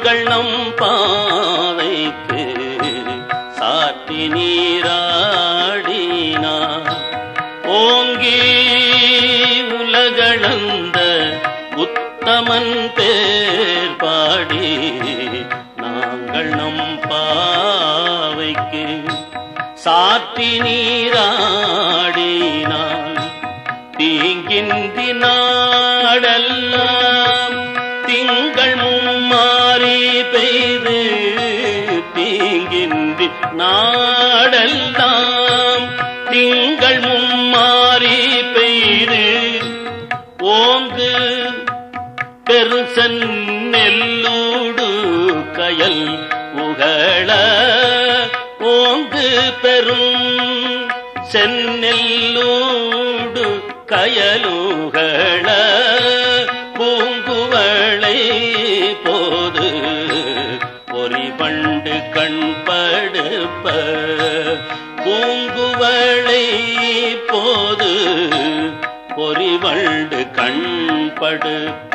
நாங்கள் நம் பாவைக்கு சாத்தி நீராடினார் ஓங்கி உலகளந்த உத்தமன் பேர் பாடி நாங்கள் நம் பாவைக்கு சாத்தி நீராடினான் தீங்கின்றி நாடெல்லாம் திங்கள் மும்மாறி பெய்து தீங்கின்றி நாடெல்லாம் திங்கள் மும்மாறி பெய்து ஓங்கு பெருசன் நெல்லூடு கயல் உகள ஓங்கு பெரும் செந்நெல்லூடு கயலுகள பூங்குவளை போது பொறி பண்டு கண்படுப்ப பூங்குவளை போது பொறிவண்டு கண்படுப்ப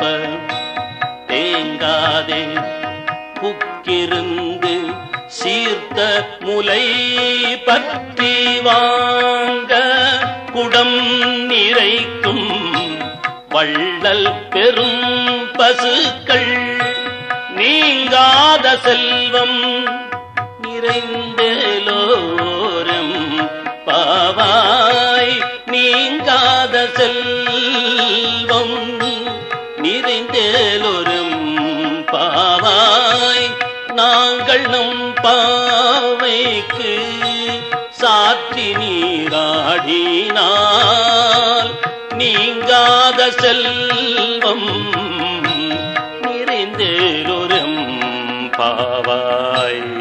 தேங்காதே புக்கிருந்து சீர்த்த முலை பற்றி வாங்க குடம் நிறைக்கும் வள்ளல் பெரும் பசுக்கள் நீங்காத செல்வம் நிறைந்தேலோரம் பாவாய் நீங்காத செல்வம் நிறைந்தேலோரும் பாவாய் நாங்கள் நம் பாவைக்கு சாற்றி நீராடினால் நீங்காத செல்வம் நிறைந்தேலோரும் பாவாய்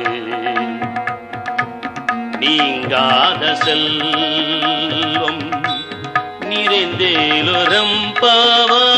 நீங்காத செல்வம் நிறைந்தேலோரம் பாவாய்